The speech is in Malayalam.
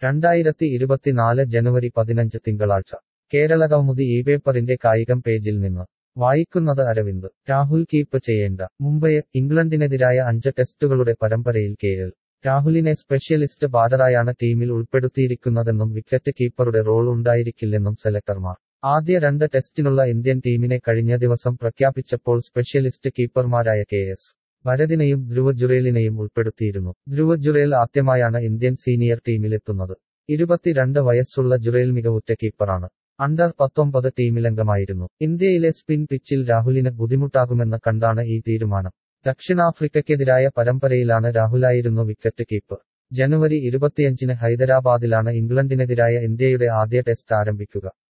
രണ്ടായിരത്തി ഇരുപത്തിനാല് ജനുവരി പതിനഞ്ച് തിങ്കളാഴ്ച കേരളകൗമുദി ഈ പേപ്പറിന്റെ കായികം പേജിൽ നിന്ന് വായിക്കുന്നത് അരവിന്ദ് രാഹുൽ കീപ്പ് ചെയ്യേണ്ട മുംബൈ ഇംഗ്ലണ്ടിനെതിരായ അഞ്ച് ടെസ്റ്റുകളുടെ പരമ്പരയിൽ കെ എൽ രാഹുലിനെ സ്പെഷ്യലിസ്റ്റ് ബാറ്ററായാണ് ടീമിൽ ഉൾപ്പെടുത്തിയിരിക്കുന്നതെന്നും വിക്കറ്റ് കീപ്പറുടെ റോൾ ഉണ്ടായിരിക്കില്ലെന്നും സെലക്ടർമാർ ആദ്യ രണ്ട് ടെസ്റ്റിനുള്ള ഇന്ത്യൻ ടീമിനെ കഴിഞ്ഞ ദിവസം പ്രഖ്യാപിച്ചപ്പോൾ സ്പെഷ്യലിസ്റ്റ് കീപ്പർമാരായ കെ എസ് ഭരതിനെയും ധ്രുവ ജുറേലിനെയും ഉൾപ്പെടുത്തിയിരുന്നു ധ്രുവ ജുറേൽ ആദ്യമായാണ് ഇന്ത്യൻ സീനിയർ ടീമിലെത്തുന്നത് ഇരുപത്തിരണ്ട് വയസ്സുള്ള ജുറേൽ മികവുറ്റ കീപ്പറാണ് അണ്ടർ പത്തൊമ്പത് ടീമിലംഗമായിരുന്നു ഇന്ത്യയിലെ സ്പിൻ പിച്ചിൽ രാഹുലിന് ബുദ്ധിമുട്ടാകുമെന്ന് കണ്ടാണ് ഈ തീരുമാനം ദക്ഷിണാഫ്രിക്കയ്ക്കെതിരായ പരമ്പരയിലാണ് രാഹുലായിരുന്നു വിക്കറ്റ് കീപ്പർ ജനുവരി ഇരുപത്തിയഞ്ചിന് ഹൈദരാബാദിലാണ് ഇംഗ്ലണ്ടിനെതിരായ ഇന്ത്യയുടെ ആദ്യ ടെസ്റ്റ് ആരംഭിക്കുക